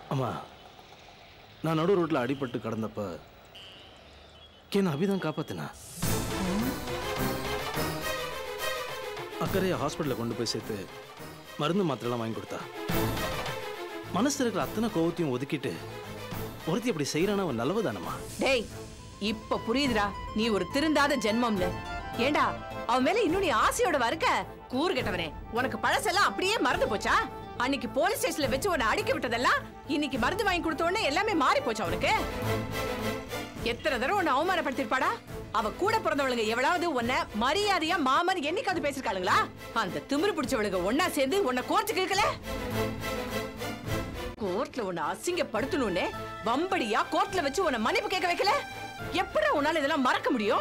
அம்மா நான் நடு ரோட்டில் அடிபட்டு கடந்தப்ப என்ன அபிதான் காப்பாத்தினா அக்கறையை ஹாஸ்பிட்டலில் கொண்டு போய் சேர்த்து மருந்து மாத்திரைலாம் வாங்கி கொடுத்தா மனசுல இருக்கிற அத்தனை கோவத்தையும் ஒதுக்கிட்டு ஒருத்தி அப்படி செய்யறான அவன் நல்லவதானம்மா டேய் இப்ப புரியுதுடா நீ ஒரு திருந்தாத ஜென்மம்னு ஏண்டா அவன் மேல இன்னும் நீ ஆசையோட வருக்க கூறு கெட்டவனே உனக்கு பழசெல்லாம் அப்படியே மறந்து போச்சா அன்னைக்கு போலீஸ் ஸ்டேஷன்ல வச்சு உன்னை அடிக்க விட்டதெல்லாம் இன்னைக்கு மருந்து வாங்கி கொடுத்த உடனே எல்லாமே மாறி போச்சா அவனுக்கு எத்தனை தடவை உன்னை அவமானப்படுத்திருப்பாடா அவ கூட பிறந்தவளுங்க எவ்வளவு உன்னை மரியாதையா மாமன் என்னைக்காவது பேசிருக்காளுங்களா அந்த திமிரு பிடிச்சவளுங்க ஒன்னா சேர்ந்து உன்னை கோர்த்து கேட்கல கோர்ட்ல உன்னை அசிங்கப்படுத்தணும்னு வம்படியா கோர்ட்ல வச்சு உன்னை மன்னிப்பு கேட்க வைக்கல எப்படி உன்னால இதெல்லாம் மறக்க முடியும்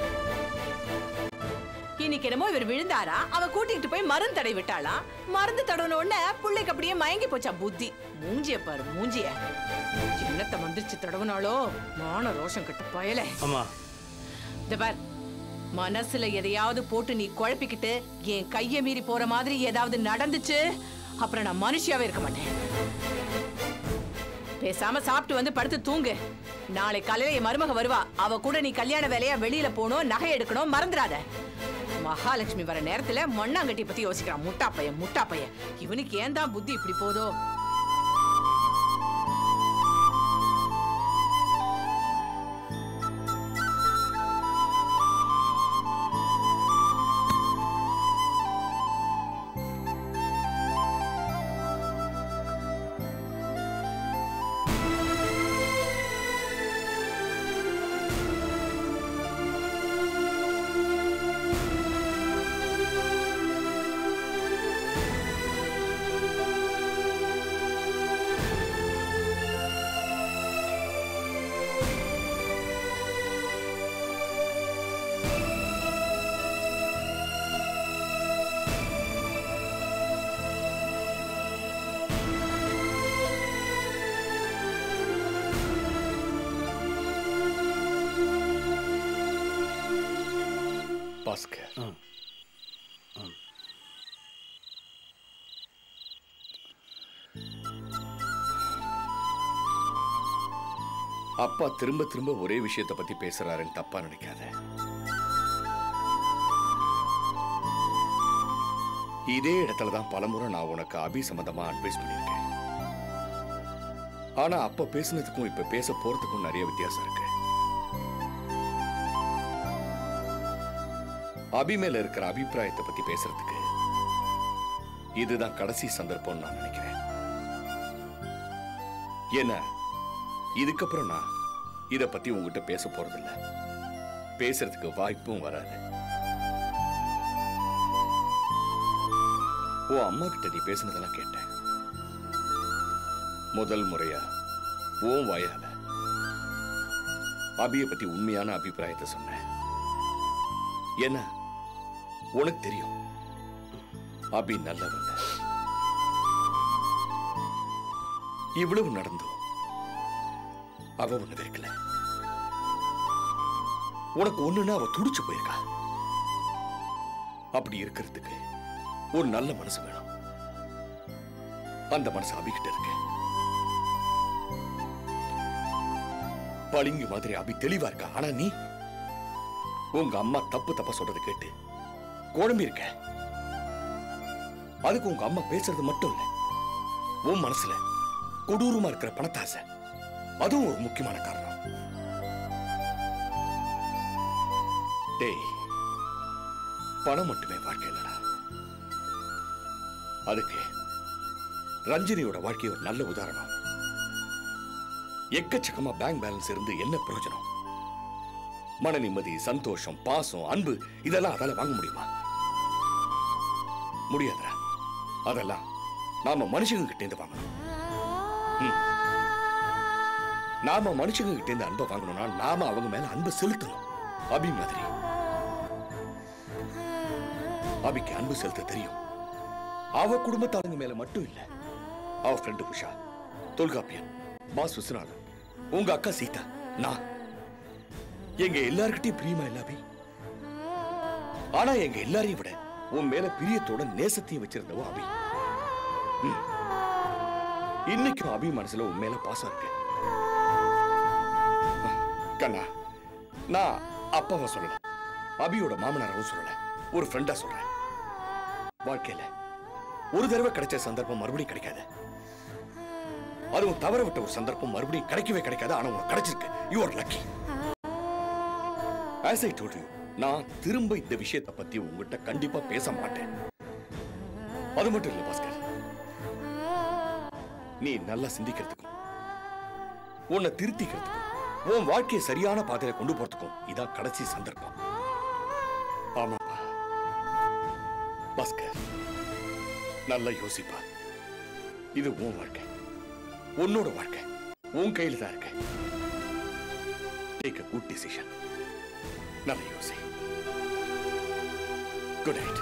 இன்னைக்கு என்னமோ இவர் விழுந்தாரா அவ கூட்டிட்டு போய் மருந்து தடை விட்டாளாம் மருந்து தடவின உடனே புள்ளைக்கு அப்படியே மயங்கி போச்சா புத்தி மூஞ்சிய பாரு மூஞ்சிய சின்னத்தை மந்திரிச்சு தடவுனாலோ மான ரோஷம் கட்டு பயல அம்மா இந்த பார் மனசுல எதையாவது போட்டு நீ குழப்பிக்கிட்டு என் கைய மீறி போற மாதிரி ஏதாவது நடந்துச்சு அப்புறம் நான் மனுஷியாவே இருக்க மாட்டேன் பேசாம சாப்பிட்டு வந்து படுத்து தூங்கு நாளை காலையில என் மருமக வருவா அவ கூட நீ கல்யாண வேலையா வெளியில போகணும் நகை எடுக்கணும் மறந்துடாத மகாலட்சுமி வர நேரத்துல மண்ணாங்கட்டி பத்தி யோசிக்கிறான் முட்டா பையன் முட்டா பையன் இவனுக்கு ஏன் தான் புத்தி இப்படி போதோ பாஸ்கர் அப்பா திரும்ப திரும்ப ஒரே விஷயத்தை பத்தி பேசுறாருன்னு தப்பா நினைக்காத இதே இடத்துல தான் பலமுறை நான் உனக்கு அபி சம்பந்தமா அட்வைஸ் பண்ணியிருக்கேன் ஆனா அப்ப பேசுனதுக்கும் இப்ப பேச போறதுக்கும் நிறைய வித்தியாசம் இருக்கு அபி மேல இருக்கிற அபிப்பிராயத்தை பத்தி பேசுறதுக்கு இதுதான் கடைசி சந்தர்ப்பம் நான் நினைக்கிறேன் என்ன இதுக்கப்புறம் நான் இத பத்தி உங்ககிட்ட பேச போறதில்ல பேசுறதுக்கு வாய்ப்பும் வராது உன் அம்மா கிட்ட நீ பேசுனதெல்லாம் கேட்டேன் முதல் முறையா உன் வாயால அபிய பத்தி உண்மையான அபிப்பிராயத்தை சொன்னேன் என்ன உனக்கு தெரியும் அபி நல்லவன் இவ்வளவு நடந்தும் அவ ஒண்ணு வெறுக்கல உனக்கு ஒண்ணுன்னா அவ துடிச்சு போயிருக்கா அப்படி இருக்கிறதுக்கு ஒரு நல்ல மனசு வேணும் அந்த மனசு அபிகிட்ட இருக்கு பளிங்கு மாதிரி அபி தெளிவா இருக்கா ஆனா நீ உங்க அம்மா தப்பு தப்பா சொல்றதை கேட்டு குழம்பி இருக்க அதுக்கு உங்க அம்மா பேசுறது மட்டும் இல்ல உன் மனசுல கொடூரமா இருக்கிற பணத்தாசை அதுவும் ஒரு முக்கியமான காரணம் டேய் பணம் மட்டுமே வாழ்க்கை இல்லடா அதுக்கு ரஞ்சினியோட வாழ்க்கை ஒரு நல்ல உதாரணம் எக்கச்சக்கமா பேங்க் பேலன்ஸ் இருந்து என்ன பிரயோஜனம் மன நிம்மதி சந்தோஷம் பாசம் அன்பு இதெல்லாம் அதால வாங்க முடியுமா முடியாதுடா அதெல்லாம் நாம மனுஷங்க கிட்ட இருந்து வாங்கணும் ம். நாம மனுஷங்க கிட்ட இருந்து அன்பை வாங்கணும்னா நாம அவங்க மேல அன்பை செலுத்தணும் அபி மாதிரி அபிக்கு அன்பு செலுத்த தெரியும் அவ குடும்பத்தாளுங்க மேல மட்டும் இல்ல அவ ஃப்ரெண்டு உஷா தொல்காப்பியன் பாஸ் விஸ்வநாதன் உங்க அக்கா சீதா நான் எங்க எல்லார்கிட்டயும் பிரியமா இல்ல அபி ஆனா எங்க எல்லாரையும் விட உன் மேல பிரியத்தோட நேசத்தையும் வச்சிருந்தவ அபி ம். இன்னைக்கும் அபி மனசுல உன் மேல பாசம் இருக்கு கண்ணா நான் அப்பாவை சொல்லல அபியோட மாமனாராவும் சொல்லல ஒரு ஃப்ரெண்டா சொல்றேன் வாழ்க்கையில ஒரு தடவை கிடைச்ச சந்தர்ப்பம் மறுபடியும் கிடைக்காது அதுவும் தவற விட்ட ஒரு சந்தர்ப்பம் மறுபடியும் கிடைக்கவே கிடைக்காது ஆனா உனக்கு கிடைச்சிருக்கு you are lucky as I told you நான் திரும்ப இந்த விஷயத்தை பத்தி உங்ககிட்ட கண்டிப்பா பேச மாட்டேன் அது மட்டும் இல்ல பாஸ்கர் நீ நல்லா சிந்திக்கிறதுக்கும் உன்னை திருத்திக்கிறதுக்கும் உன் வாழ்க்கையை சரியான பாதையில கொண்டு போறதுக்கும் இதான் கடைசி சந்தர்ப்பம் ஆமாப்பா பாஸ்கர் நல்லா யோசிப்பா இது உன் வாழ்க்கை உன்னோட வாழ்க்கை உன் கையில தான் இருக்கு டேக் அ குட் டிசிஷன் நல்ல யோசி குட் நைட்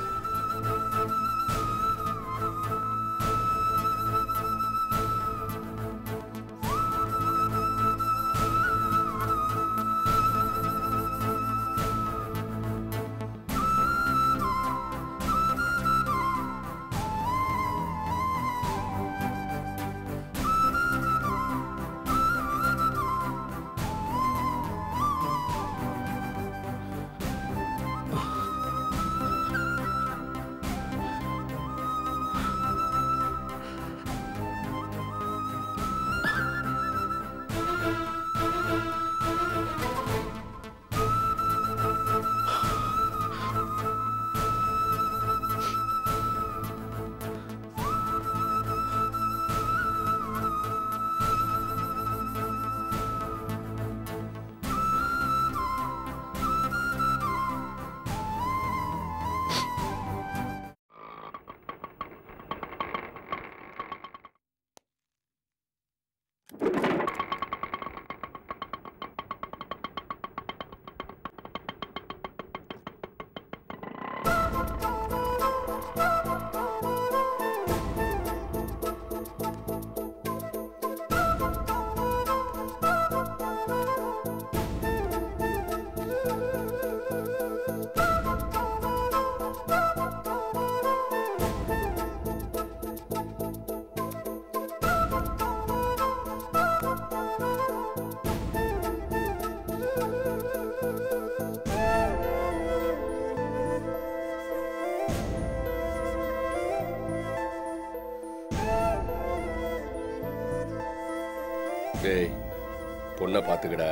டேய் பொண்ணை பாத்துக்கடா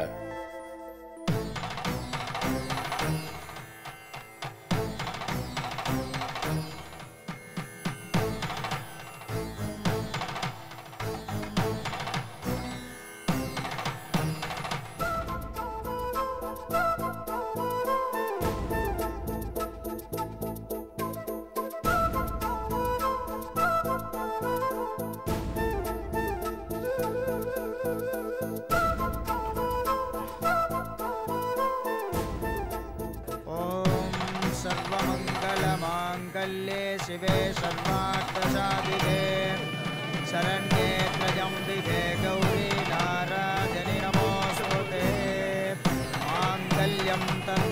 ॐ सर्वमङ्गलमाङ्गल्ये शिवे सर्वार्थसाधिके शरण्ये त्र्यम्बिके गौरी नारायणि नमोऽस्तुते माङ्गल्यं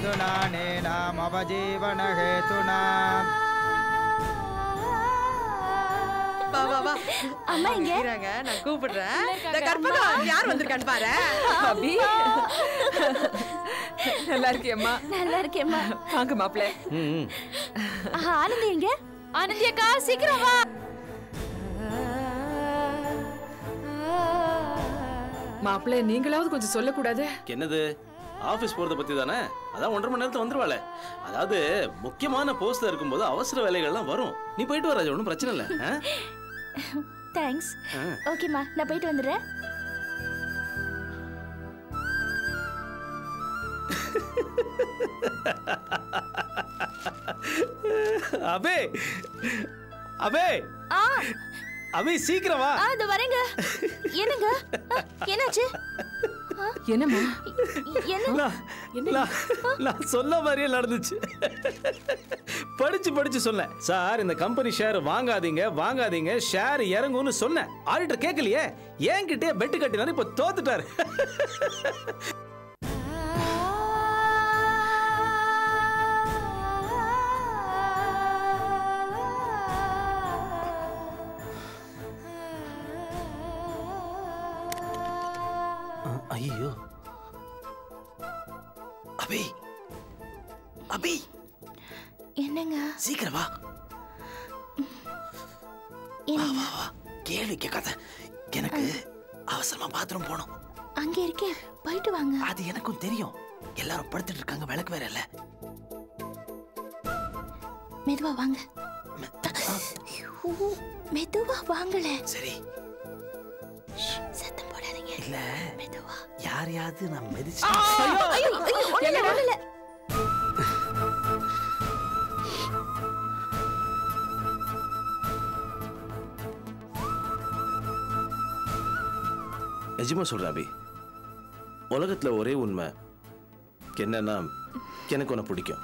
तन्तुनानेनामवजीवनहेतुना வா வா வா அம்மா இங்க? இருக்கிறாங்க நான் கூப்பிடுறேன் இந்த கற்பகம் யார் வந்திருக்கான்னு பாரு அபி நல்லா இருக்கியம்மா நல்லா இருக்கேம்மா வாங்க மாப்பிள்ள ம், ம். ஆஹா, ஆனந்தி எங்க ஆனந்தி அக்கா சீக்கிரம் வா மாப்பிள்ள நீங்களாவது கொஞ்சம் சொல்லக்கூடாது என்னது ஆபீஸ் போறத பத்தி தானே அதான் ஒன்றரை மணி நேரத்துல வந்துருவாளே அதாவது முக்கியமான போஸ்ட்ல இருக்கும்போது அவசர வேலைகள்லாம் வரும் நீ போயிட்டு வர ராஜா ஒன்றும் பிரச்சனை இல்லை ஆ? தேங்க்ஸ் ஆ. ஓகேம்மா நான் போயிட்டு வந்துடுறேன் அபே அபே ஆ அபே சீக்கிரம் வா ஆ இதோ வரேங்க என்னங்க ஆ, என்னாச்சு என்னம்மா என்ன நான் நான் நான் சொன்ன மாதிரியே நடந்துச்சு படிச்சு படிச்சு சொன்னேன் சார் இந்த கம்பெனி ஷேர் வாங்காதீங்க வாங்காதீங்க ஷேர் இறங்கும்னு சொன்னேன் ஆடிட்டர் கேட்கலையே என்கிட்டயே பெட்டு கட்டினாரு இப்ப தோத்துட்டாரு ஐயோ அபி அபி என்னங்க சீக்கிரம் வா என்னங்க வா கேள்வி கேட்காத எனக்கு அவசரமா பாத்ரூம் போகணும் அங்க இருக்கே போயிட்டு வாங்க அது எனக்கும் தெரியும் எல்லாரும் படுத்துட்டு இருக்காங்க விளக்கு வேற இல்ல மெதுவா வாங்க ஐயோ, மெதுவா வாங்கல சரி சத்தம் போடாதீங்க இல்ல மெதுவா யாரையாவது நான் மிதிச்சு ஐயோ ஐயோ ஒண்ணும் இல்ல, ஒண்ணும் இல்ல. நிஜமா சொல்றேன் அபி உலகத்துல ஒரே உண்மை என்னன்னா எனக்கு உன்னை பிடிக்கும்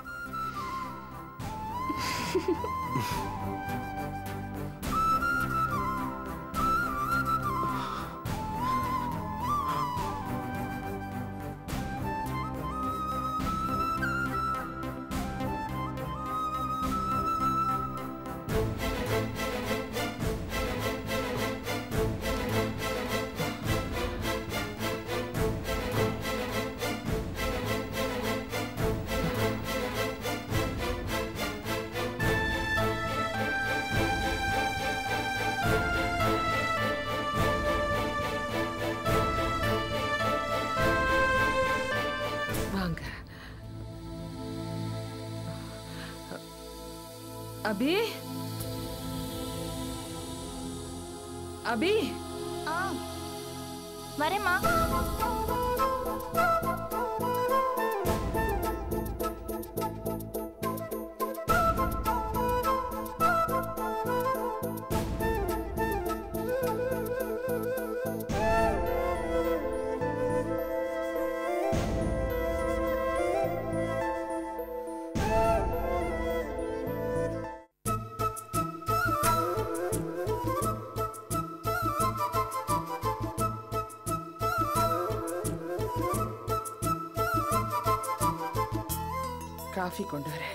வாங்க அபி அபி ஆ வரேம்மா காஃபி கொண்டு வரேன்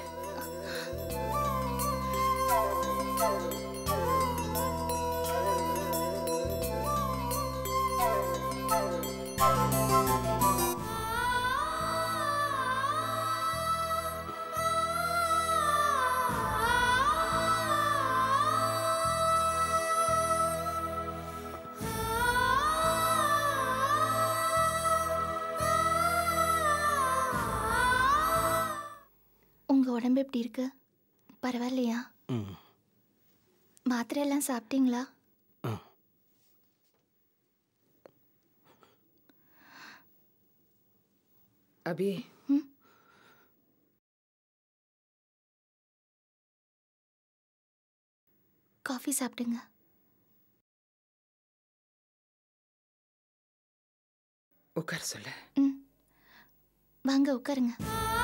உங்க உடம்பு எப்படி இருக்கு பரவாயில்லையா ம் மாத்திரை எல்லாம் சாப்பிட்டீங்களா ம். அபி காஃபி சாப்பிடுங்க உட்கார சொல்லு ம் வாங்க உட்காருங்க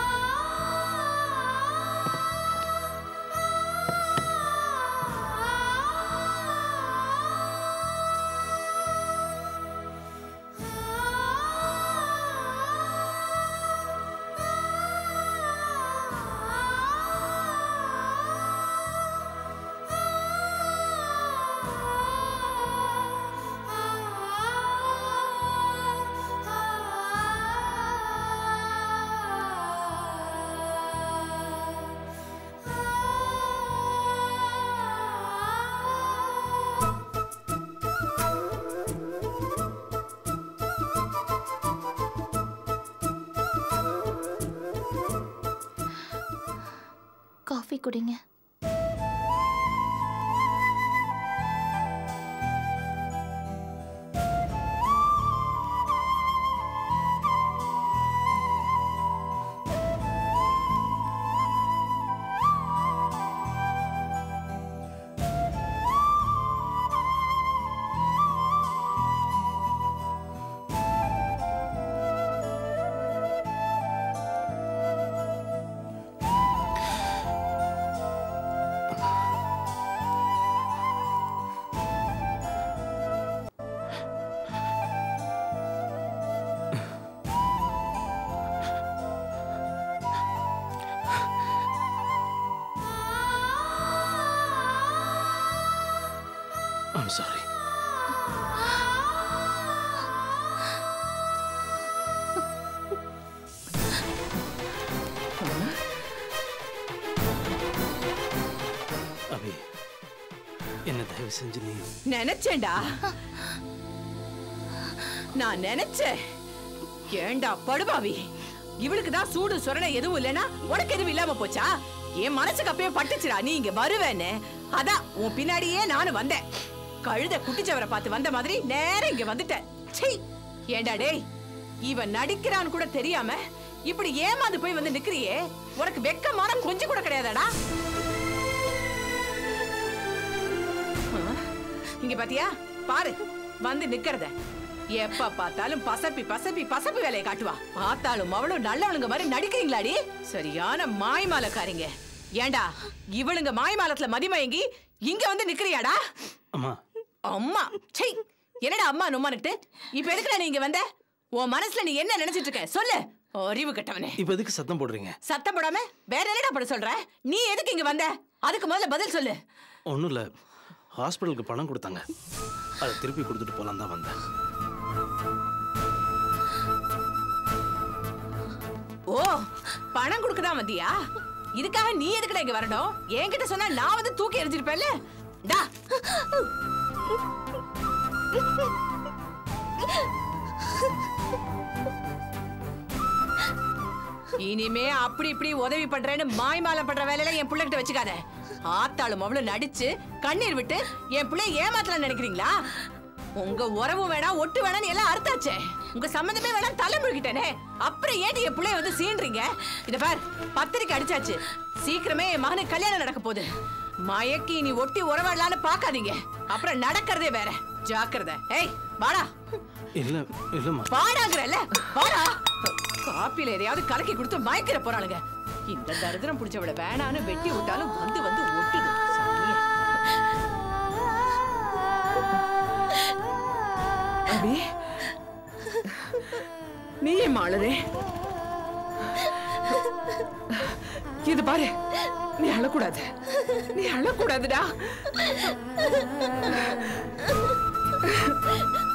காஃபி குடிங்க ஐம் சாரி என்ன தயவு செஞ்சு நீ நினைச்சேன்டா நான் நினைச்சேன் ஏண்டா படுபாவி இவளுக்கு தான் சூடு சொரணை எதுவும் இல்லைன்னா உனக்கு எதுவும் இல்லாம போச்சா என் மனசுக்கு அப்பயே பட்டுச்சுடா நீ இங்க வருவேன்னு அதான் உன் பின்னாடியே நானும் வந்தேன் கழுத குட்டிச்சவரை பார்த்து வந்த மாதிரி நேரா இங்க வந்துட்டேன் சீ ஏண்டா டேய் இவன் நடிக்கிறான்னு கூட தெரியாம இப்படி ஏமாந்து போய் வந்து நிக்கிறியே உனக்கு வெக்கமான கொஞ்சம் கூட கிடையாதாடா ஆ, இங்க பாத்தியா பாரு வந்து நிக்கிறத எப்ப பார்த்தாலும் பசப்பி பசப்பி பசப்பி வேலையை காட்டுவா பார்த்தாலும் அவளும் நல்லவளுங்க மாதிரி நடிக்கிறீங்களாடி சரியான மாய்மாலக்காரிங்க ஏண்டா இவளுங்க மாய்மாலத்துல மதிமயங்கி இங்க வந்து நிக்கிறியாடா அம்மா அம்மா சை என்னடா அம்மா நும்மானுட்டு இப்ப எதுக்குடா நீ இங்க வந்த உன் மனசுல நீ என்ன நினைச்சிட்டு இருக்க சொல்லு அறிவு கெட்டவனே இப்போ எதுக்கு சத்தம் போடுறீங்க சத்தம் போடாம வேற என்னடா பண்ண சொல்ற நீ எதுக்கு இங்க வந்த அதுக்கு முதல்ல பதில் சொல்லு ஒன்றும் இல்லை ஹாஸ்பிட்டலுக்கு பணம் கொடுத்தாங்க அதை திருப்பி கொடுத்துட்டு போகலாம் தான் வந்தேன் ஓ பணம் கொடுக்க தான் வந்தியா இதுக்காக நீ எதுக்குடா இங்க வரணும் என்கிட்ட சொன்னா நான் வந்து தூக்கி எறிஞ்சிருப்பேன்ல டா இனிமே அப்படி இப்படி உதவி பண்றேன்னு மாய்மாலம் பண்ற வேலையில என் பிள்ளைகிட்ட வச்சுக்காத ஆத்தாளும் அவ்வளவு நடிச்சு கண்ணீர் விட்டு என் பிள்ளை ஏமாத்தலாம் நினைக்கிறீங்களா உங்க உறவு வேணாம் ஒட்டு வேணாம்னு எல்லாம் அறுத்தாச்சே உங்க சம்மந்தமே வேணாம் தலை முழுகிட்டேனே அப்புறம் ஏன்டி என் பிள்ளைய வந்து சீன்றீங்க இத பார் பத்திரிக்கை அடிச்சாச்சு சீக்கிரமே என் மகனுக்கு கல்யாணம் நடக்க போகுது மயக்கி நீ ஒட்டி உறவாடலான்னு பாக்காதீங்க அப்புறம் நடக்கிறதே வேற ஜாக்கிரதை ஏய் வாடா இல்லை இல்லைம்மா வாடாங்கறல வாடா காப்பில எதையாவது கலக்கி கொடுத்து மயக்கிற போறாளுங்க இந்த தரித்திரம் பிடிச்சவள வேணான்னு வெட்டி விட்டாலும் வந்து வந்து ஒட்டுது சாமியே. அபி நீ ஏன் அழுதே இது பாரு நீ அழக்கூடாது நீ அழக்கூடாதுடா